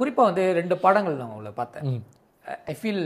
குறிப்பாக வந்து ரெண்டு படங்கள் நான் உங்களை பார்த்தேன் ஐ ஃபீல்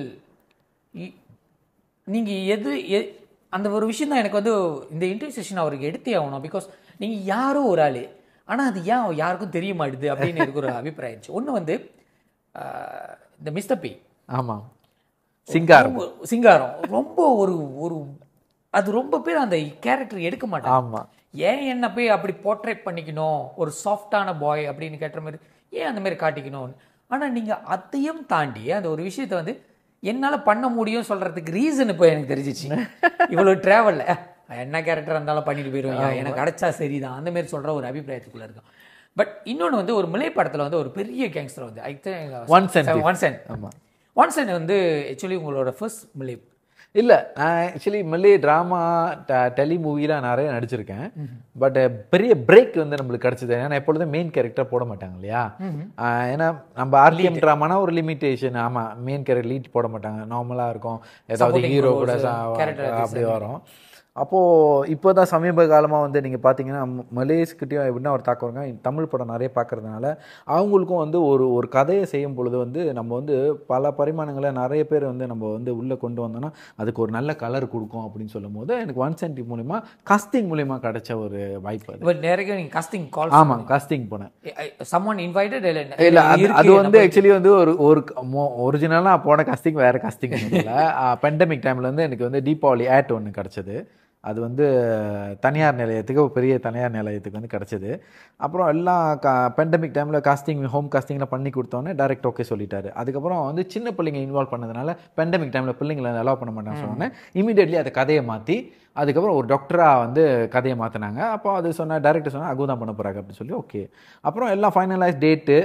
நீங்கள் எது எ- அந்த ஒரு விஷயம் தான் எனக்கு வந்து இந்த இன்டர்வியூ செஷன் அவருக்கு எடுத்தே ஆகணும் பிகாஸ் நீங்கள் யாரோ ஒரு ஆள் ஆனால் அது ஏன் யாருக்கும் தெரிய மாட்டுது அப்படின்னு எனக்கு ஒரு அபிப்பிராயம் இருந்துச்சு ஒன்று வந்து அஹ், இந்த மிஸ்டர் பி ஆமாம் சிங்காரம் ரொம்ப சிங்காரம் ரொம்ப ஒரு ஒரு அது ரொம்ப பேர் அந்த கேரக்டர் எடுக்க மாட்டாங்க ஆமாம் ஏன் என்ன போய் அப்படி போர்ட்ரேட் பண்ணிக்கணும் ஒரு சாஃப்டான பாய் அப்படின்னு கேட்ட மாதிரி ஏன் அந்த மாதிரி காட்டிக்கணும் ஆனால் நீங்கள் அதையும் தாண்டி அந்த ஒரு விஷயத்தை வந்து என்னால் பண்ண முடியும் சொல்கிறதுக்கு ரீசன் இப்போ எனக்கு தெரிஞ்சிச்சு இவ்வளோ ட்ராவலில் என்ன கேரக்டர் இருந்தாலும் பண்ணிட்டு போயிடுவேன் எனக்கு அடைச்சா சரிதான் அந்த மாதிரி சொல்கிற ஒரு அபிப்பிராயத்துக்குள்ளே இருக்கும் பட் இன்னொன்று வந்து ஒரு மிலை படத்தில் வந்து ஒரு பெரிய கேங்ஸ்டர் வந்து I One Cent. One cent ஆமாம் ஒன் சென்ட் வந்து ஆக்சுவலி உங்களோட ஃபர்ஸ்ட் மிலை இல்லை நான் ஆக்சுவலி மல்லி ட்ராமா டெலி மூவிலாம் நிறைய நடிச்சிருக்கேன் பட் பெரிய பிரேக் வந்து நம்மளுக்கு கிடைச்சது ஏன்னா எப்பொழுதும் மெயின் கேரக்டர் போட மாட்டாங்க இல்லையா ஆஹ் ஏன்னா நம்ம ஆர்டிஎம் ட்ராமானா ஒரு லிமிட்டேஷன் ஆமாம் மெயின் கேரக்டர் லீட் போட மாட்டாங்க நார்மலாக இருக்கும் ஏதாவது Supporting ஹீரோ roles, கூட சா- character அப்படி வரும் அப்போது இப்போ தான் சமீப காலமாக வந்து நீங்கள் பார்த்தீங்கன்னா மலேஸ்கிட்டையும் எப்படின்னா ஒரு தாக்கம் வருங்க தமிழ் படம் நிறைய பார்க்கறதுனால அவங்களுக்கும் வந்து ஒரு ஒரு கதையை செய்யும் பொழுது வந்து நம்ம வந்து பல பரிமாணங்களை நிறைய பேர் வந்து நம்ம வந்து உள்ளே கொண்டு வந்தோம்னா அதுக்கு ஒரு நல்ல கலர் கொடுக்கும் அப்படின்னு சொல்லும் போது எனக்கு ஒன் சென்டி மூலிமா காஸ்டிங் மூலிமா கிடைச்ச ஒரு வாய்ப்பு அது பட் நிறைய நீங்கள் காஸ்டிங் கால் ஆமாம் காஸ்டிங் போனேன் சம்மன் இன்வைட்டட் இல்லை இல்ல அது அது வந்து ஆக்சுவலி வந்து ஒரு ஒரு ஒரிஜினலாக போன காஸ்டிங் வேற காஸ்டிங் இல்லை பெண்டமிக் டைம்ல வந்து எனக்கு வந்து தீபாவளி ஆட் ஒன்று கிடச்சிது அது வந்து தனியார் நிலையத்துக்கு ஒரு பெரிய தனியார் நிலையத்துக்கு வந்து கிடச்சிது அப்புறம் எல்லாம் கா பெண்டமிக் டைமில் காஸ்டிங் ஹோம் காஸ்டிங்லாம் பண்ணி கொடுத்தோன்னே டைரக்ட் ஓகே சொல்லிட்டாரு அதுக்கப்புறம் வந்து சின்ன பிள்ளைங்க இன்வால்வ் பண்ணதுனால பெண்டமிக் டைமில் பிள்ளைங்களை அலோவ் பண்ண மாட்டாங்க சொன்னோன்னே இமீடியட்லி அதை கதையை மாற்றி அதுக்கப்புறம் ஒரு டாக்டராக வந்து கதையை மாற்றினாங்க அப்போ அது சொன்ன டேரக்டர் சொன்னால் அகு தான் பண்ண போகிறாங்க அப்படின்னு சொல்லி ஓகே அப்புறம் எல்லாம் ஃபைனலைஸ் டேட்டு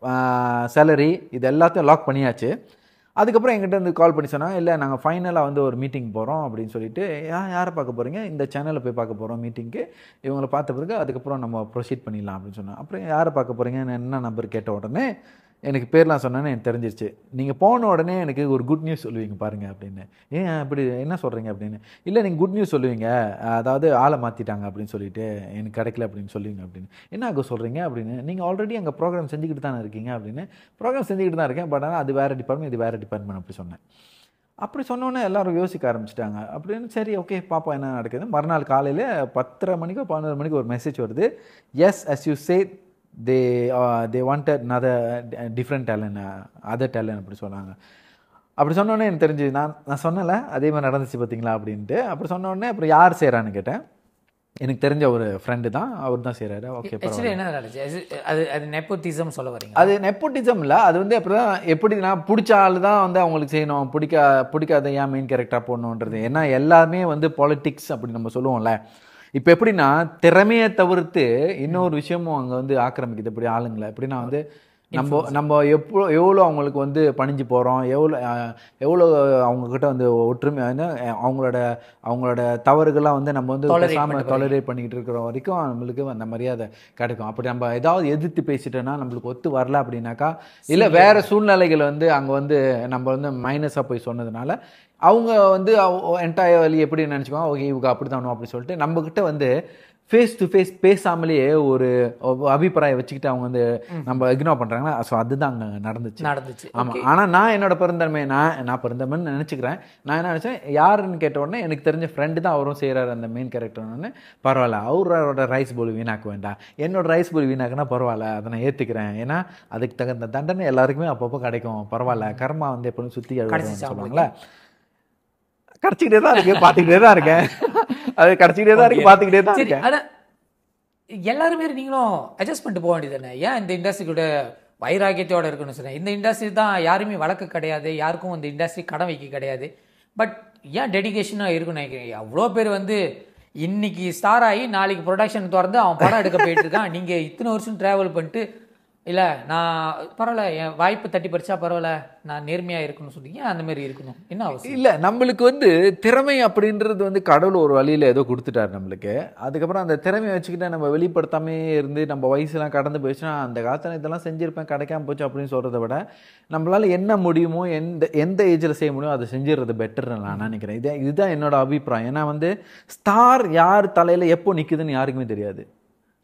சேலரி இது எல்லாத்தையும் லாக் பண்ணியாச்சு அதுக்கப்புறம் எங்கிட்ட வந்து கால் பண்ணி சொன்னாங்க இல்லை நாங்கள் ஃபைனலாக வந்து ஒரு மீட்டிங் போகிறோம் அப்படின்னு சொல்லிட்டு யா யாரை பார்க்க போகிறீங்க இந்த சேனலில் போய் பார்க்க போகிறோம் மீட்டிங்க்கு இவங்களை பார்த்த பிறகு அதுக்கப்புறம் நம்ம ப்ரொசீட் பண்ணிடலாம் அப்படின்னு சொன்னாங்க அப்புறம் யாரை பார்க்க போகிறீங்க என்ன நம்பர் கேட்ட உடனே எனக்கு பேர்லாம் சொன்னேன்னு எனக்கு தெரிஞ்சிருச்சு நீங்கள் போன உடனே எனக்கு ஒரு குட் நியூஸ் சொல்லுவீங்க பாருங்க அப்படின்னு ஏன் அப்படி என்ன சொல்கிறீங்க அப்படின்னு இல்லை நீங்கள் குட் நியூஸ் சொல்லுவீங்க அதாவது ஆளை மாற்றிட்டாங்க அப்படின்னு சொல்லிட்டு எனக்கு கிடைக்கல அப்படின்னு சொல்லுவீங்க அப்படின்னு என்ன ஆக சொல்கிறீங்க அப்படின்னு நீங்கள் ஆல்ரெடி அங்கே ப்ரோக்ராம் செஞ்சுக்கிட்டு தானே இருக்கீங்க அப்படின்னு ப்ரோக்ராம் செஞ்சுக்கிட்டு தான் இருக்கேன் பட் ஆனால் அது வேறு டிபார்ட்மெண்ட் இது வேறு டிபார்ட்மெண்ட் அப்படி சொன்னேன் அப்படி சொன்னோன்னே எல்லாரும் யோசிக்க ஆரம்பிச்சிட்டாங்க அப்படின்னு சரி ஓகே பாப்பா என்ன நடக்குது மறுநாள் காலையில் பத்தரை மணிக்கோ பதினோரு மணிக்கு ஒரு மெசேஜ் வருது yes as you say they they wanted another different talent other talent அப்படி சொன்னாங்க அப்படி சொன்னோடனே எனக்கு தெரிஞ்சு நான் நான் சொன்னல அதே மாதிரி நடந்துச்சு பார்த்தீங்களா அப்படின்ட்டு அப்படி சொன்ன உடனே அப்புறம் யார் செய்கிறான்னு கேட்டேன் எனக்கு தெரிஞ்ச ஒரு ஃப்ரெண்டு தான் அவர் தான் செய்கிறாரு ஓகே ஆக்சுவலி என்ன நடந்துச்சு அது- அது அது நெப்போட்டிசம் சொல்ல வரீங்க அது நெப்போட்டிசம் இல்லை அது வந்து அப்படிதான் எப்படின்னா பிடிச்ச ஆள் தான் வந்து அவங்களுக்கு செய்யணும் பிடிக்கா பிடிக்காத ஏன் மெயின் கேரக்டராக போடணுன்றது ஏன்னா எல்லாமே வந்து பாலிடிக்ஸ் அப்படி நம்ம சொல்லுவோம்ல இப்போ எப்படின்னா திறமையை தவிர்த்து இன்னொரு விஷயமும் அங்கே வந்து ஆக்கிரமிக்குது இப்படி ஆளுங்களை எப்படின்னா வந்து நம்ம நம்ம எப்போ எவ்வளோ அவங்களுக்கு வந்து பணிஞ்சு போகிறோம் எவ்வளோ அஹ், எவ்வளோ அவங்கக்கிட்ட வந்து ஒற்றுமை என்ன, அவங்களோட அவங்களோட தவறுகள்லாம் வந்து நம்ம வந்து Tolerate பேசாம பண்ணிட்டு tolerate பண்ணிக்கிட்டு இருக்கிற வரைக்கும் நம்மளுக்கு அந்த மரியாதை கிடைக்கும் அப்படி நம்ம ஏதாவது எதிர்த்து பேசிட்டோன்னா நம்மளுக்கு ஒத்து வரல அப்படின்னாக்கா இல்லை வேற சூழ்நிலைகள் வந்து அங்கே வந்து நம்ம வந்து மைனஸாக போய் சொன்னதுனால அவங்க வந்து என்டையர்லி எப்படி நினச்சிக்குவாங்க ஓகே இவங்க அப்படி தானோ அப்படி சொல்லிட்டு நம்மக்கிட்ட வந்து ஃபேஸ் டு ஃபேஸ் பேசாமலேயே ஒரு அபிப்பிராயம் வச்சுக்கிட்டு அவங்க வந்து நம்ம இக்னோர் பண்ணுறாங்கன்னா ஸோ அதுதான் அங்கே நடந்துச்சு நடந்துச்சு ஆமாம் ஆனால் நான் என்னோட பெருந்தன்மை நான் நான் பெருந்தன்மைன்னு நினச்சிக்கிறேன் நான் என்ன நினச்சேன் யாருன்னு கேட்ட உடனே எனக்கு தெரிஞ்ச ஃப்ரெண்டு தான் அவரும் செய்கிறாரு அந்த மெயின் கேரக்டர்னு பரவாயில்ல அவரோட ரைஸ் போல் வீணாக்க வேண்டாம் என்னோட ரைஸ் போல் வீணாக்குனா பரவாயில்ல அதை நான் ஏற்றுக்கிறேன் ஏன்னா அதுக்கு தகுந்த தண்டனை எல்லாருக்குமே அப்பப்போ கிடைக்கும் பரவாயில்ல கர்மா வந்து எப்பவும் சுற்றி கிடைச்சிச்சா சொல்லுவாங்களே கிடச்சிக்கிட்டே தான் இருக்கு பார்த்துக்கிட்டே தான் இருக்கேன் அது கிடச்சிக்கிட்டே தான் இருக்கு பார்த்துக்கிட்டே தான் சரி இருக்கேன் அதான் எல்லாருமே நீங்களும் அட்ஜஸ்ட் பண்ணிட்டு போக வேண்டியது தானே ஏன் இந்த இண்டஸ்ட்ரி கூட வைராக்கியத்தோட இருக்கணும்னு சொன்னேன் இந்த இண்டஸ்ட்ரி தான் யாருமே வழக்கு கிடையாது யாருக்கும் இந்த இண்டஸ்ட்ரி கடன் வைக்க கிடையாது பட் ஏன் டெடிகேஷனாக இருக்குன்னு நினைக்கிறேன் அவ்வளோ பேர் வந்து இன்னைக்கு ஸ்டார் ஆகி நாளைக்கு ப்ரொடக்ஷன் திறந்து அவன் படம் எடுக்க போயிட்டு இருக்கான் நீங்கள் இத்தனை வருஷம் ட்ராவல் பண்ணிட்டு இல்லை நான் பரவாயில்ல என் வாய்ப்பு தட்டி பறிச்சா பரவாயில்ல நான் நேர்மையாக இருக்கணும்னு சொல்லி ஏன் அந்த மாதிரி இருக்கணும் என்ன அவசியம் இல்ல நம்மளுக்கு வந்து திறமை அப்படின்றது வந்து கடவுள் ஒரு வழியில ஏதோ கொடுத்துட்டாரு நம்மளுக்கு அதுக்கப்புறம் அந்த திறமையை வச்சுக்கிட்டு நம்ம வெளிப்படுத்தாமே இருந்து நம்ம வயசுலாம் கடந்து போயிடுச்சுன்னா அந்த காலத்துல இதெல்லாம் செஞ்சிருப்பேன் கிடைக்காம போச்சு அப்படின்னு சொல்றதை விட நம்மளால என்ன முடியுமோ எந்த எந்த ஏஜ்ல செய்ய முடியுமோ அதை செஞ்சிடுறது பெட்டர்னு நான் நினைக்கிறேன் இது இதுதான் என்னோட அபிப்பிராயம் ஏன்னா வந்து ஸ்டார் யார் தலையில எப்போ நிக்குதுன்னு யாருக்குமே தெரியாது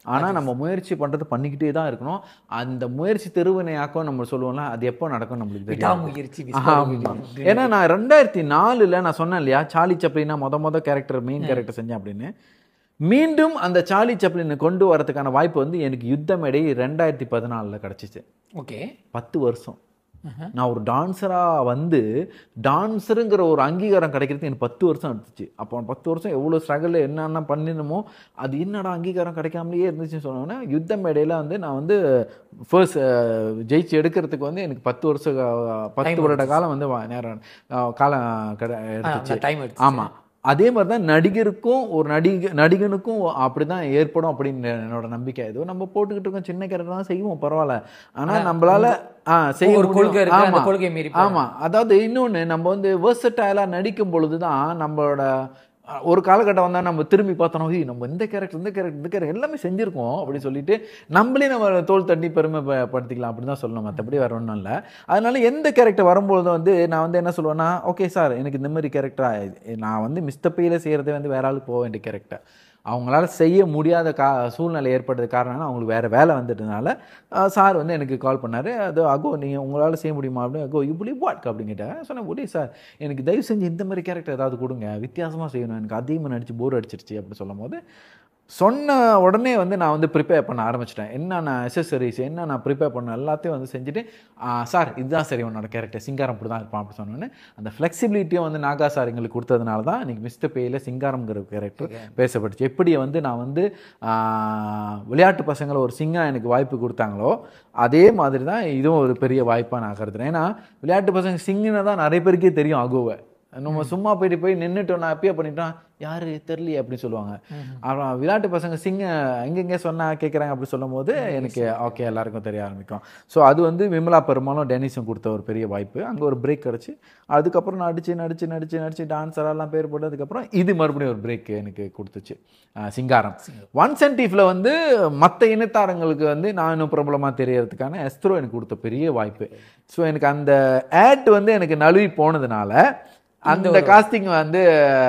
ஆனால் நம்ம முயற்சி பண்ணுறது பண்ணிக்கிட்டே தான் இருக்கணும் அந்த முயற்சி தெருவினையாக்கம் நம்ம சொல்லுவோம்ல அது எப்போ நடக்கும் நம்மளுக்கு தெரியும் விடாமுயற்சி ஆமா. ஏன்னா நான் ரெண்டாயிரத்தி நாலுல நான் சொன்னேன் இல்லையா சார்லி சப்ளினா மொத மொத கேரக்டர் மெயின் கேரக்டர் செஞ்சேன் அப்படின்னு மீண்டும் அந்த சார்லி சப்ளினை கொண்டு வரதுக்கான வாய்ப்பு வந்து எனக்கு யுத்த மேடை ரெண்டாயிரத்தி பதினாலில் கிடச்சிச்சு ஓகே பத்து வருஷம் நான் ஒரு டான்ஸராக வந்து டான்ஸருங்கிற ஒரு அங்கீகாரம் கிடைக்கிறது எனக்கு பத்து வருஷம் எடுத்துச்சு அப்போ பத்து வருஷம் எவ்வளோ ஸ்ட்ரகிள் என்னென்ன பண்ணினமோ அது என்னடா அங்கீகாரம் கிடைக்காமலே இருந்துச்சுன்னு சொன்னோன்னே யுத்த மேடையில் வந்து நான் வந்து ஃபர்ஸ்ட் ஜெயிச்சு எடுக்கிறதுக்கு வந்து எனக்கு பத்து வருஷம் அஹ், பத்து வருட காலம் வந்து வா- நேரம் அஹ், காலம் கிட எடுத்துச்சு டைம் எடுத்து ஆமா அதே மாதிரி தான் நடிகருக்கும் ஒரு நடிக நடிகனுக்கும் அப்படிதான் ஏற்படும் அப்படின்னு என்னோட நம்பிக்கை ஏதோ நம்ம போட்டுக்கிட்டு இருக்கோம் சின்ன கேரக்டர் தான் செய்வோம் பரவாயில்ல ஆனா நம்மளால ஆ, செய்ய ஒரு முடியும். கொள்கை இருக்கு அந்த ஆமா. கொள்கையை மீறி ஆமா அதாவது இன்னொன்னு நம்ம வந்து வேர்சடைலா நடிக்கும் பொழுது தான் நம்மளோட அஹ், ஒரு காலகட்டம் வந்தா நம்ம திரும்பி பார்த்தோம் "ஐய், நம்ம இந்த கேரக்டர் இந்த கேரக்டர் இந்த கேரக்டர் எல்லாமே செஞ்சிருக்கோம் அப்படின்னு சொல்லிட்டு நம்மளே நம்ம தோல் தட்டி பெருமை ப- படுத்திக்கலாம் அப்படின்னு தான் சொல்லணும் மற்றபடி வேற ஒன்றும் இல்லை அதனால எந்த கேரக்டர் வரும்பொழுது வந்து நான் வந்து என்ன சொல்லுவேன்னா ஓகே சார் எனக்கு இந்த மாதிரி கேரக்டர் நான் வந்து மிஸ்டப்பையில் செய்கிறதே வந்து வேற ஆளுக்கு போக வேண்டிய கேரக்டர் அவங்களால செய்ய முடியாத கா சூழ்நிலை ஏற்பட்டது காரணம்னா அவங்களுக்கு வேறு வேலை வந்துட்டதுனால சார் வந்து எனக்கு கால் பண்ணார் அது அகோ நீங்கள் உங்களால் செய்ய முடியுமா அப்படின்னு அகோ இப்படி வாட் அப்படின்னு கேட்டேன் சொன்னேன் முடியும் சார் எனக்கு தயவு செஞ்சு இந்த மாதிரி கேரக்டர் ஏதாவது கொடுங்க வித்தியாசமாக செய்யணும் எனக்கு அதிகமாக நடிச்சு போர் அடிச்சிருச்சு அப்படி சொல்லும் போது சொன்ன உடனே வந்து நான் வந்து ப்ரிப்பேர் பண்ண ஆரம்பிச்சிட்டேன் என்னென்ன அசசரிஸ் என்ன நான் ப்ரிப்பேர் பண்ண எல்லாத்தையும் வந்து செஞ்சுட்டு "ஆ, சார் இதுதான் சரி உன்னோட கேரக்டர் சிங்காரம் இப்படி தான் இருப்பான் அப்படி சொன்னோன்னே அந்த ஃப்ளெக்சிபிலிட்டியும் வந்து நாகா சார் எங்களுக்கு கொடுத்ததுனால தான் இன்னைக்கு மிஸ்டர் பேயில் சிங்காரம்ங்கிற கேரக்டர் பேசப்பட்டுச்சு எப்படி வந்து நான் வந்து ஆ, விளையாட்டு பசங்களை ஒரு சிங்கா எனக்கு வாய்ப்பு கொடுத்தாங்களோ அதே மாதிரி தான் இதுவும் ஒரு பெரிய வாய்ப்பாக நான் கருதுறேன் ஏன்னா விளையாட்டு பசங்க சிங்குன்னு தான் நிறைய பேருக்கே தெரியும் அகுவை நம்ம சும்மா போயிட்டு போய் நின்றுட்டோம் நான் அப்பயே பண்ணிட்டோம் யாரு தெரியலையே அப்படின்னு சொல்லுவாங்க அப்புறம் விளையாட்டு பசங்க சிங்க எங்கெங்க சொன்னா கேட்குறாங்க அப்படி சொல்லும் போது எனக்கு ஓகே எல்லாருக்கும் தெரிய ஆரம்பிக்கும் ஸோ அது வந்து விமலா பெருமாளும் டெனிஸும் கொடுத்த ஒரு பெரிய வாய்ப்பு அங்கே ஒரு பிரேக் கிடச்சி அதுக்கப்புறம் நடிச்சு நடிச்சு நடிச்சு நடிச்சு டான்ஸரெல்லாம் பேர் போட்டு அதுக்கப்புறம் இது மறுபடியும் ஒரு பிரேக் எனக்கு கொடுத்துச்சு அஹ் சிங்காரம் ஒன் சென்டிஃபில் வந்து மற்ற இனத்தாரங்களுக்கு வந்து நான் இன்னும் பிரபலமாக தெரியறதுக்கான எஸ்த்ரோ எனக்கு கொடுத்த பெரிய வாய்ப்பு ஸோ எனக்கு அந்த ஆட் வந்து எனக்கு நழுவி போனதுனால அந்த காஸ்டிங் வந்து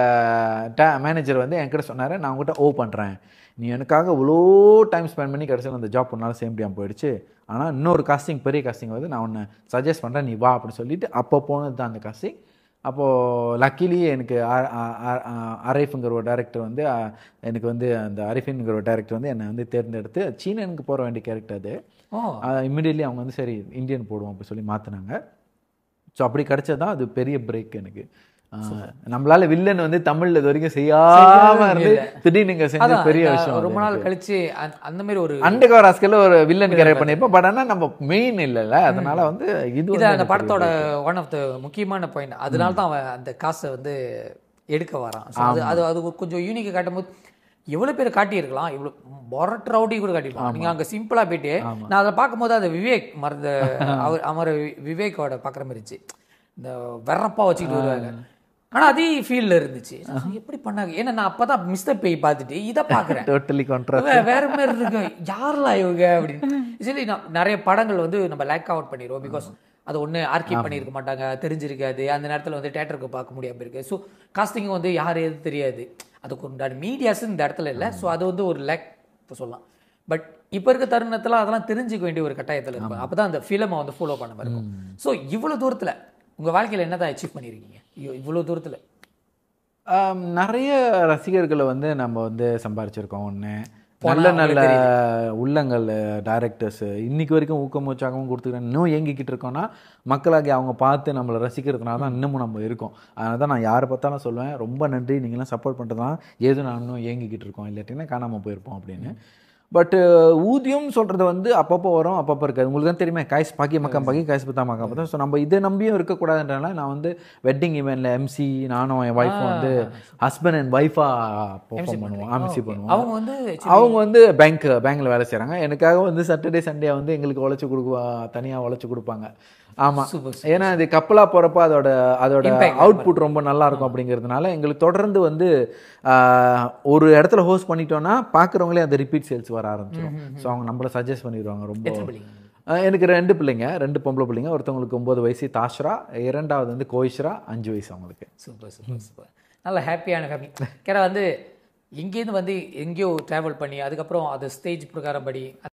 மேனேஜர் வந்து என்கிட்ட சொன்னார் நான் உங்ககிட்ட ஓ பண்ணுறேன் நீ எனக்காக இவ்வளோ டைம் ஸ்பெண்ட் பண்ணி கடைசியில் அந்த ஜாப் உன்னால் செய்ய முடியாமல் போயிடுச்சு ஆனால் இன்னொரு காஸ்டிங் பெரிய காஸ்டிங் வந்து நான் உன்னை சஜஸ்ட் பண்ணுறேன் நீ வா அப்படின்னு சொல்லிட்டு அப்போ போனது தான் அந்த காஸ்டிங் அப்போது லக்கிலி எனக்கு அ- அ- அ- அ- அரைஃபுங்கிற ஒரு டேரக்டர் வந்து அ, எனக்கு வந்து அந்த அரிஃபின்ங்கிற ஒரு டேரக்டர் வந்து என்னை வந்து தேர்ந்தெடுத்து சீனனுக்கு போகிற வேண்டிய கேரக்டர் அது ஓ இம்மிடியட்லி அவங்க வந்து சரி இந்தியன் போடுவோம் அப்படி சொல்லி மாற்றினாங்க ஸோ அப்படி கிடைச்சதான் அது பெரிய பிரேக் எனக்கு ஆஹ் நம்மளால வில்லன் வந்து தமிழ்ல இது வரைக்கும் செய்யாம இருந்து திடீர்னு நீங்க செஞ்ச அதான், பெரிய இந்த விஷயம் ரொம்ப நாள் கழிச்சு அந்த- அந்த மாதிரி ஒரு அண்டர்கவர் ஆஸ்கர்ல ஒரு வில்லன் கேரக்டர் பண்ணிருப்போம் பட் ஆனா நம்ம மெயின் இல்லைல்ல அதனால வந்து இது இது வந்து அந்த எனக்கு படத்தோட ஒன் ஆஃப் த முக்கியமான பாயிண்ட் அதனால தான் அவன் அந்த காசை வந்து எடுக்க வரான் So அது அது அது ஒரு கொஞ்சம் யூனிக்கை காட்டும்போது எவ்வளவு பேர் காட்டியிருக்கலாம் இவ்வளவு பொரட் ரவுடி கூட காட்டியிருக்கலாம் நீங்க அங்க சிம்பிளா போயிட்டு நான் அதை பார்க்கும்போது அது விவேக் மறந்த அவர் அமர வி- விவேக்கோட பார்க்குற மாதிரி இருந்துச்சு இந்த வெறப்பா வச்சுக்கிட்டு வருவாங்க ஆனா அதே ஃபீல்ட்ல இருந்துச்சு நான் எப்படி பண்ணாங்க ஏன்னா நான் அப்பதான் மிஸ்டர் பேய் பார்த்துட்டு இதை பார்க்குறேன் டோட்டலி கான்ட்ரா வே- வேற மாதிரி இருக்கு யாரெல்லாம் இவங்க அப்படின்னு சரி நான் நிறைய படங்கள் வந்து நம்ம லேக் அவுட் பண்ணிடுவோம் பிகாஸ் அது ஒன்று ஆர்கிவ் பண்ணியிருக்க மாட்டாங்க தெரிஞ்சிருக்காது அந்த நேரத்தில் வந்து தேட்டருக்கு பார்க்க முடியாம இருக்கு ஸோ காஸ்டிங் வந்து யார் எது தெரியாது அதுக்கு உண்டான மீடியாஸ் இந்த இடத்துல இல்லை ஸோ அது வந்து ஒரு லேக் இப்போ சொல்லலாம் பட் இப்போ இருக்க தருணத்தில் அதெல்லாம் தெரிஞ்சுக்க வேண்டிய ஒரு கட்டாயத்தில் இருக்கும் அப்போ தான் அந்த ஃபிலிமை வந்து ஃபாலோ பண்ண மாதிரி இருக்கும் ஸோ இவ்வளோ தூரத்தில் உங்கள் வாழ்க்கையில் என்ன தான் அச்சீவ் பண்ணியிருக்கீங்க ஐயோ இவ்வளோ தூரத்தில் ஆம், நிறைய ரசிகர்களை வந்து நம்ம வந்து சம்பாரிச்சிருக்கோம் ஒன்று போனா நல்ல நல்ல அவங்களுக்கு உள்ளங்கள் டைரக்டர்ஸ் இன்னைக்கு வரைக்கும் ஊக்கம் உற்சாகமும் கொடுத்துக்கிறேன் இன்னும் இயங்கிக்கிட்டு இருக்கோம்னா மக்களாகி அவங்க பார்த்து நம்மளை ரசிக்கிறதுனால தான் இன்னமும் நம்ம இருக்கோம் அதனால தான் நான் யாரை பார்த்தாலும் சொல்லுவேன் ரொம்ப நன்றி நீங்களாம் சப்போர்ட் பண்ணுறது தான் ஏதோ நான் இன்னும் இயங்கிக்கிட்டு இருக்கோம் இல்லாட்டினா காணாமல் போயிருப்போம் அப்படின்னு பட் ஊதியம் சொல்கிறது வந்து அப்பப்போ வரும் அப்பப்போ இருக்காது உங்களுக்கு தான் தெரியுமே காய்ஸ் பாக்கி மக்கா பாக்கி காய்ஸ் பத்தா மக்கா பத்தா ஸோ நம்ம இதை நம்பியும் இருக்கக்கூடாதுன்றனால நான் வந்து வெட்டிங் ஈவெண்ட்டில் எம்சி நானும் என் ஒய்ஃபும் வந்து ஹஸ்பண்ட் அண்ட் ஒய்ஃபாக பெர்ஃபார்ம் பண்ணுவோம் எம்சி பண்ணுவோம் அவங்க வந்து அவங்க வந்து பேங்க் பேங்க்ல வேலை செய்றாங்க எனக்காக வந்து சாட்டர்டே சண்டே வந்து எங்களுக்கு உழைச்சி கொடுக்குவா தனியா உழைச்சி கொடுப்பாங்க ஆமா Super, ஏன்னா இது கப்பலா போறப்ப அதோட அதோட Impact அவுட்புட் ரொம்ப நல்லா இருக்கும் அப்படிங்கிறதுனால எங்களுக்கு தொடர்ந்து வந்து ஆஹ், ஒரு இடத்துல ஹோஸ்ட் பண்ணிட்டோம்னா பார்க்குறவங்களே அந்த ரிப்பீட் சேல்ஸ் வர ஆரம்பிச்சிடும் ஸோ அவங்க நம்மள சஜஸ்ட் பண்ணிடுவாங்க ரொம்ப எத்தனை பிள்ளைங்க ஆஹ், எனக்கு ரெண்டு பிள்ளைங்க ரெண்டு பொம்பளை பிள்ளைங்க ஒருத்தவங்களுக்கு ஒன்பது வயசு தாஷ்ரா இரண்டாவது வந்து கோயிஷ்ரா அஞ்சு வயசு அவங்களுக்கு சூப்பர் சூப்பர் சூப்பர் நல்ல ஹாப்பியான ஃபேமிலி கேரா வந்து இங்கேருந்து வந்து எங்கேயோ ட்ராவல் பண்ணி அதுக்கப்புறம் அது ஸ்டேஜ் பிரகாரம் படி